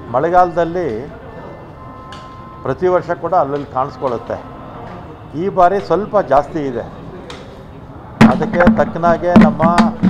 ಮಳೆಗಾಲದಲ್ಲಿ ಪ್ರತಿ ವರ್ಷ ಕೂಡ ಅಲ್ಲಲ್ಲಿ ಕಾಣಿಸ್ಕೊಳ್ಳುತ್ತೆ ಈ ಬಾರಿ ಸ್ವಲ್ಪ ಜಾಸ್ತಿ ಇದೆ ಅದಕ್ಕೆ ತಕ್ಕನಾಗೆ ನಮ್ಮ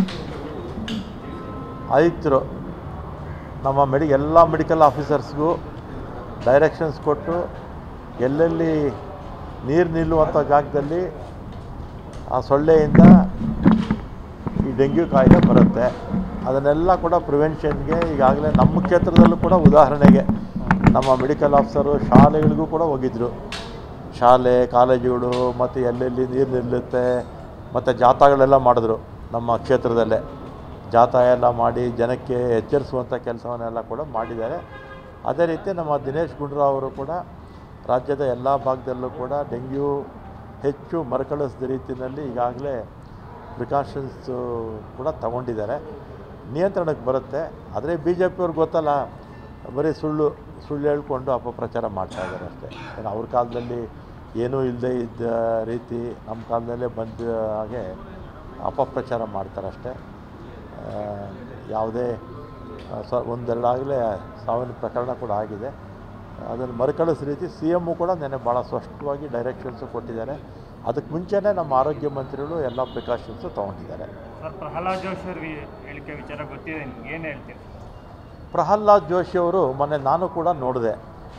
ಆಯುಕ್ತರು ನಮ್ಮ ಮೆಡಿ ಎಲ್ಲ ಮೆಡಿಕಲ್ ಆಫೀಸರ್ಸ್ಗೂ ಡೈರೆಕ್ಷನ್ಸ್ ಕೊಟ್ಟು ಎಲ್ಲೆಲ್ಲಿ ನೀರು ನಿಲ್ಲುವಂಥ ಜಾಗದಲ್ಲಿ ಆ ಸೊಳ್ಳೆಯಿಂದ ಈ ಡೆಂಗ್ಯೂ ಕಾಯಿಲೆ ಬರುತ್ತೆ ಅದನ್ನೆಲ್ಲ ಕೂಡ ಪ್ರಿವೆನ್ಷನ್ಗೆ ಈಗಾಗಲೇ ನಮ್ಮ ಕ್ಷೇತ್ರದಲ್ಲೂ ಕೂಡ ಉದಾಹರಣೆಗೆ ನಮ್ಮ ಮೆಡಿಕಲ್ ಆಫೀಸರು ಶಾಲೆಗಳಿಗೂ ಕೂಡ ಹೋಗಿದ್ದರು ಶಾಲೆ ಕಾಲೇಜುಗಳು ಮತ್ತು ಎಲ್ಲೆಲ್ಲಿ ನೀರು ನಿಲ್ಲುತ್ತೆ ಮತ್ತು ಜಾಥಾಗಳೆಲ್ಲ ಮಾಡಿದ್ರು ನಮ್ಮ ಕ್ಷೇತ್ರದಲ್ಲೇ ಜಾಥಾ ಎಲ್ಲ ಮಾಡಿ ಜನಕ್ಕೆ ಎಚ್ಚರಿಸುವಂಥ ಕೆಲಸವನ್ನೆಲ್ಲ ಕೂಡ ಮಾಡಿದ್ದಾರೆ ಅದೇ ರೀತಿ ನಮ್ಮ ದಿನೇಶ್ ಗುಂಡೂರಾವ್ ಅವರು ಕೂಡ ರಾಜ್ಯದ ಎಲ್ಲ ಭಾಗದಲ್ಲೂ ಕೂಡ ಡೆಂಗ್ಯೂ ಹೆಚ್ಚು ಮರುಕಳಿಸಿದ ರೀತಿಯಲ್ಲಿ ಈಗಾಗಲೇ ಪ್ರಿಕಾಷನ್ಸು ಕೂಡ ತಗೊಂಡಿದ್ದಾರೆ ನಿಯಂತ್ರಣಕ್ಕೆ ಬರುತ್ತೆ ಆದರೆ ಬಿ ಜೆ ಪಿಯವ್ರಿಗೆ ಗೊತ್ತಲ್ಲ ಬರೀ ಸುಳ್ಳು ಸುಳ್ಳು ಹೇಳ್ಕೊಂಡು ಅಪಪ್ರಚಾರ ಮಾಡ್ತಾ ಇದ್ದಾರೆ ಅಷ್ಟೇ ಏನು ಅವ್ರ ಕಾಲದಲ್ಲಿ ಏನೂ ಇಲ್ಲದೆ ಇದ್ದ ರೀತಿ ನಮ್ಮ ಕಾಲದಲ್ಲೇ ಬಂದ ಹಾಗೆ ಅಪಪ್ರಚಾರ ಮಾಡ್ತಾರೆ ಅಷ್ಟೇ ಆ, ಯಾವುದೇ ಆ, ಸ ಒಂದೆರಡಾಗಲೇ ಸಾವಿನ ಪ್ರಕರಣ ಕೂಡ ಆಗಿದೆ ಅದನ್ನು ಮರುಕಳಿಸೋ ರೀತಿ ಸಿ ಎಮ್ಮು ಕೂಡ ನೆನ್ನೆ ಭಾಳ ಸ್ಪಷ್ಟವಾಗಿ ಡೈರೆಕ್ಷನ್ಸು ಕೊಟ್ಟಿದ್ದಾರೆ ಅದಕ್ಕೆ ಮುಂಚೆನೇ ನಮ್ಮ ಆರೋಗ್ಯ ಮಂತ್ರಿಗಳು ಎಲ್ಲ ಪ್ರಿಕಾಷನ್ಸು ತೊಗೊಂಡಿದ್ದಾರೆ ಸರ್ ಪ್ರಹ್ಲಾದ್ ಜೋಶಿ ಅವ್ರ ಹೇಳಿಕೆ ವಿಚಾರ ಗೊತ್ತಿದೆ ನಿಮ್ಗೆ ಏನು ಹೇಳ್ತೀರಿ ಪ್ರಹ್ಲಾದ್ ಜೋಶಿ ಅವರು ಮೊನ್ನೆ ನಾನು ಕೂಡ ನೋಡಿದೆ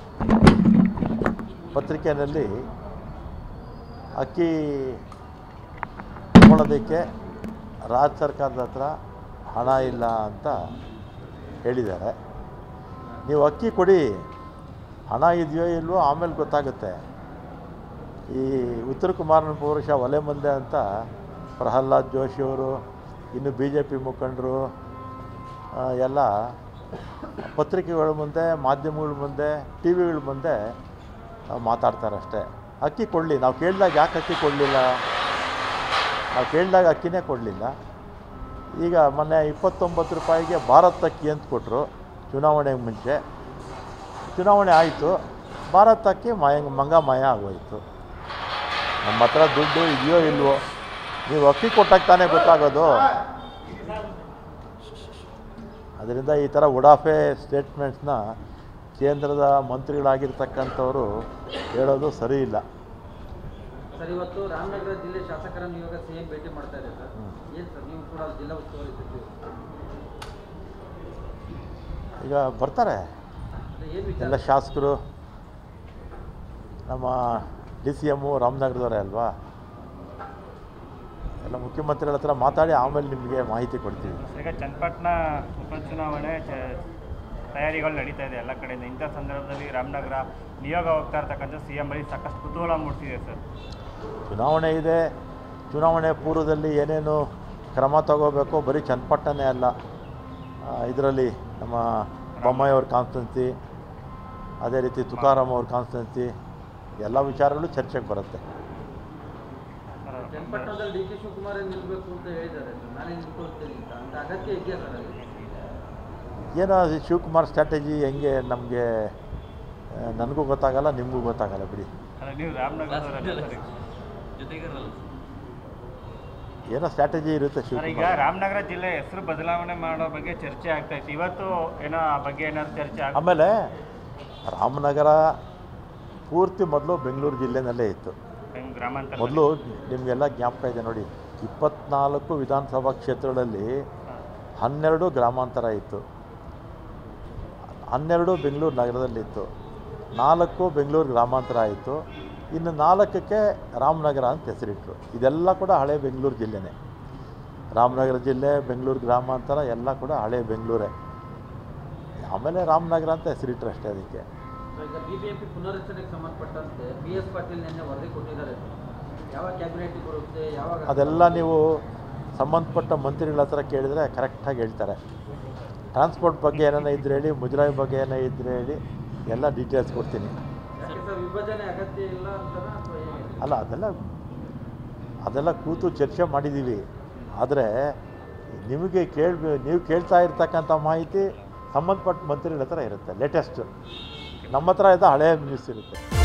ಪತ್ರಿಕೆಯಲ್ಲಿ ಅಕ್ಕಿ ತಗೊಳ್ಳೋದಕ್ಕೆ ರಾಜ್ಯ ಸರ್ಕಾರದ ಹತ್ರ ಹಣ ಇಲ್ಲ ಅಂತ ಹೇಳಿದ್ದಾರೆ ನೀವು ಅಕ್ಕಿ ಕೊಡಿ ಹಣ ಇದೆಯೋ ಇಲ್ವೋ ಆಮೇಲೆ ಗೊತ್ತಾಗುತ್ತೆ ಈ ಉತ್ತರ ಕುಮಾರನ ಪೌರುಷ ಒಲೆ ಮುಂದೆ ಅಂತ ಪ್ರಹ್ಲಾದ್ ಜೋಶಿಯವರು ಇನ್ನು ಬಿ ಜೆ ಪಿ ಮುಖಂಡರು ಆ, ಎಲ್ಲ ಪತ್ರಿಕೆಗಳ ಮುಂದೆ ಮಾಧ್ಯಮಗಳ ಮುಂದೆ ಟಿ ವಿಗಳ ಮುಂದೆ ಆ, ಮಾತಾಡ್ತಾರೆ ಅಷ್ಟೇ ಅಕ್ಕಿ ಕೊಡಲಿ ನಾವು ಕೇಳಿದಾಗ ಯಾಕೆ ಅಕ್ಕಿ ಕೊಡಲಿಲ್ಲ ನಾವು ಕೇಳಿದಾಗ ಅಕ್ಕಿನೇ ಕೊಡಲಿಲ್ಲ ಈಗ ಮೊನ್ನೆ ಇಪ್ಪತ್ತೊಂಬತ್ತು ರೂಪಾಯಿಗೆ ಭಾರತ್ ಅಕ್ಕಿ ಅಂತ ಕೊಟ್ಟರು ಚುನಾವಣೆಗೆ ಮುಂಚೆ ಚುನಾವಣೆ ಆಯಿತು ಭಾರತ್ ಅಕ್ಕಿ ಮಯ ಮಂಗ ಮಯ ಆಗೋಯಿತು ನಮ್ಮ ಹತ್ರ ದುಡ್ಡು ಇದೆಯೋ ಇಲ್ವೋ ನೀವು ಅಕ್ಕಿ ಕೊಟ್ಟಾಗ ತಾನೇ ಗೊತ್ತಾಗೋದು ಅದರಿಂದ ಈ ಥರ ಉಡಾಫೆ ಸ್ಟೇಟ್ಮೆಂಟ್ಸ್ನ ಕೇಂದ್ರದ ಮಂತ್ರಿಗಳಾಗಿರ್ತಕ್ಕಂಥವರು ಹೇಳೋದು ಸರಿ ಇಲ್ಲ ಸರ್ ಇವತ್ತು ರಾಮನಗರ ಜಿಲ್ಲೆ ಶಾಸಕರ ನಿಯೋಗ ಸಿಎಂ ಭೇಟಿ ಮಾಡ್ತಾ ಇದೆ ಸರ್ ಹ್ಮ್. ಏನು ಸರ್ ನೀವು ಕೂಡ ಜಿಲ್ಲಾ ಉಸ್ತುವಾರಿ ಸಚಿವರು ಈಗ ಬರ್ತಾರೆ ಏನು ವಿಚಾರ ಎಲ್ಲ ಶಾಸಕರು ನಮ್ಮ ಡಿ ಸಿ ಎಮ್ಮು ರಾಮನಗರದವರೇ ಅಲ್ವಾ ಎಲ್ಲ ಮುಖ್ಯಮಂತ್ರಿಗಳ ಹತ್ರ ಮಾತಾಡಿ ಆಮೇಲೆ ನಿಮಗೆ ಮಾಹಿತಿ ಕೊಡ್ತೀವಿ ಈಗ ಚನ್ನಪಟ್ಟಣ ಉಪಚುನಾವಣೆ ಚ- ತಯಾರಿಗಳು ನಡೀತಾ ಇದೆ ಎಲ್ಲ ಕಡೆಯಿಂದ ಇಂಥ ಸಂದರ್ಭದಲ್ಲಿ ರಾಮನಗರ ನಿಯೋಗ ಹೋಗ್ತಾ ಇರ್ತಕ್ಕಂಥ ಸಿ ಎಂ ಬಳಿ ಸಾಕಷ್ಟು ಕುತೂಹಲ ಮೂಡಿಸಿದೆ ಸರ್ ಚುನಾವಣೆ ಇದೆ ಚುನಾವಣೆ ಪೂರ್ವದಲ್ಲಿ ಏನೇನು ಕ್ರಮ ತಗೋಬೇಕು ಬರೀ ಚನ್ನಪಟ್ಟಣನೇ ಅಲ್ಲ ಇದರಲ್ಲಿ ನಮ್ಮ ಬೊಮ್ಮಾಯಿ ಅವ್ರ ಕಾನ್ಸ್ಟೆನ್ಸಿ ಅದೇ ರೀತಿ ತುಕಾರಾಮ್ ಅವ್ರ ಕಾನ್ಸ್ಟೆನ್ಸಿ ಎಲ್ಲ ವಿಚಾರಗಳು ಚರ್ಚೆಗೆ ಬರುತ್ತೆ ಸರ್, ಚನ್ನಪಟ್ಟಣದಲ್ಲಿ ಡಿ ಕೆ ಶಿವಕುಮಾರ್ ನಿಲ್ಬೇಕು ಅಂತ ಹೇಳಿದ್ದಾರೆ ಸರ್ ನಾನೇ ನಿಂತ್ಕೊಳ್ತೇನೆ ಅಂತ ಅಂತ ಅಗತ್ಯ ಇದೆಯಾ ಸರ್ ಅಲ್ಲಿ ಏನೋ ಅದು ಶಿವಕುಮಾರ್ ಸ್ಟ್ರಾಟಜಿ ಹೆಂಗೆ ನಮಗೆ ನನಗೂ ಗೊತ್ತಾಗಲ್ಲ ನಿಮಗೂ ಗೊತ್ತಾಗಲ್ಲ ಬಿಡಿ ಅಲ್ಲ, ನೀವು ರಾಮನಗರದವರಲ್ಲ ಸರ್ ಏನೋ ಸ್ಟ್ರಾಟಜಿ ಇರುತ್ತೆ ಸರ್ ಈಗ ಶಿವಕುಮಾರ್ ರಾಮನಗರ ಜಿಲ್ಲೆ ಹೆಸರು ಬದಲಾವಣೆ ಮಾಡೋ ಬಗ್ಗೆ ಚರ್ಚೆ ಆಗ್ತಾ ಇತ್ತು ಇವತ್ತು ಏನೋ ಆ ಬಗ್ಗೆ ಏನಾದ್ರು ಚರ್ಚೆ ಆಗ ಆಮೇಲೆ ರಾಮನಗರ ಪೂರ್ತಿ ಮೊದಲು ಬೆಂಗಳೂರು ಜಿಲ್ಲೆನಲ್ಲೇ ಇತ್ತು ಗ್ರಾಮಾಂತರ ಮೊದಲು ನಿಮಗೆಲ್ಲ ಜ್ಞಾಪಕ ಇದೆ ನೋಡಿ ಇಪ್ಪತ್ನಾಲ್ಕು ವಿಧಾನಸಭಾ ಕ್ಷೇತ್ರಗಳಲ್ಲಿ ಹನ್ನೆರಡು ಗ್ರಾಮಾಂತರ ಇತ್ತು ಹನ್ನೆರಡು ಬೆಂಗಳೂರು ನಗರದಲ್ಲಿತ್ತು ನಾಲ್ಕು ಬೆಂಗಳೂರು ಗ್ರಾಮಾಂತರ ಆಯಿತು ಇನ್ನು ನಾಲ್ಕಕ್ಕೆ ರಾಮನಗರ ಅಂತ ಹೆಸರಿಟ್ಟರು ಇದೆಲ್ಲ ಕೂಡ ಹಳೆ ಬೆಂಗಳೂರು ಜಿಲ್ಲೆನೇ ರಾಮನಗರ ಜಿಲ್ಲೆ ಬೆಂಗಳೂರು ಗ್ರಾಮಾಂತರ ಎಲ್ಲ ಕೂಡ ಹಳೆ ಬೆಂಗಳೂರೇ ಆಮೇಲೆ ರಾಮನಗರ ಅಂತ ಹೆಸರಿಟ್ರು ಅಷ್ಟೇ ಅದಕ್ಕೆ ಸೊ ಈಗ ಬಿಬಿಎಂಪಿ ಪುನರ್ರಚನೆಗೆ ಸಂಬಂಧಪಟ್ಟಂತೆ ಬಿ ಎಸ್ ಪಾಟೀಲ್ ನಿನ್ನೆ ವರದಿ ಕೊಟ್ಟಿದ್ದಾರೆ ಸರ್. ಯಾವಾಗ ಕ್ಯಾಬಿನೆಟ್ ಬರುತ್ತೆ ಯಾವಾಗ ಅದೆಲ್ಲ ನೀವು ಸಂಬಂಧಪಟ್ಟ ಮಂತ್ರಿಗಳ ಹತ್ರ ಕೇಳಿದರೆ ಕರೆಕ್ಟಾಗಿ ಹೇಳ್ತಾರೆ ಟ್ರಾನ್ಸ್ಪೋರ್ಟ್ ಬಗ್ಗೆ ಏನಾರ ಇದ್ರೆ ಹೇಳಿ ಮುಜರಾಯಿ ಬಗ್ಗೆ ಏನೋ ಇದ್ರೆ ಹೇಳಿ ಎಲ್ಲ ಡೀಟೇಲ್ಸ್ ಕೊಡ್ತೀನಿ ಯಾಕೆ ಸರ್ ವಿಭಜನೆ ಅಗತ್ಯ ಇಲ್ಲ ಅಂತನಾ ಅಥವಾ ಹೇಗೆ ಅಲ್ಲ ಅದೆಲ್ಲ ಅದೆಲ್ಲ ಕೂತು ಚರ್ಚೆ ಮಾಡಿದ್ದೀವಿ ಆದರೆ ನಿಮಗೆ ಕೇಳಿ ನೀವು ಕೇಳ್ತಾ ಇರ್ತಕ್ಕಂಥ ಮಾಹಿತಿ ಸಂಬಂಧಪಟ್ಟ ಮಂತ್ರಿಗಳ ಹತ್ರ ಇರುತ್ತೆ ಲೇಟೆಸ್ಟ್ ನಮ್ಮ ಹತ್ರ ಇದ್ದ ಹಳೆಯ ನ್ಯೂಸ್ ಇರುತ್ತೆ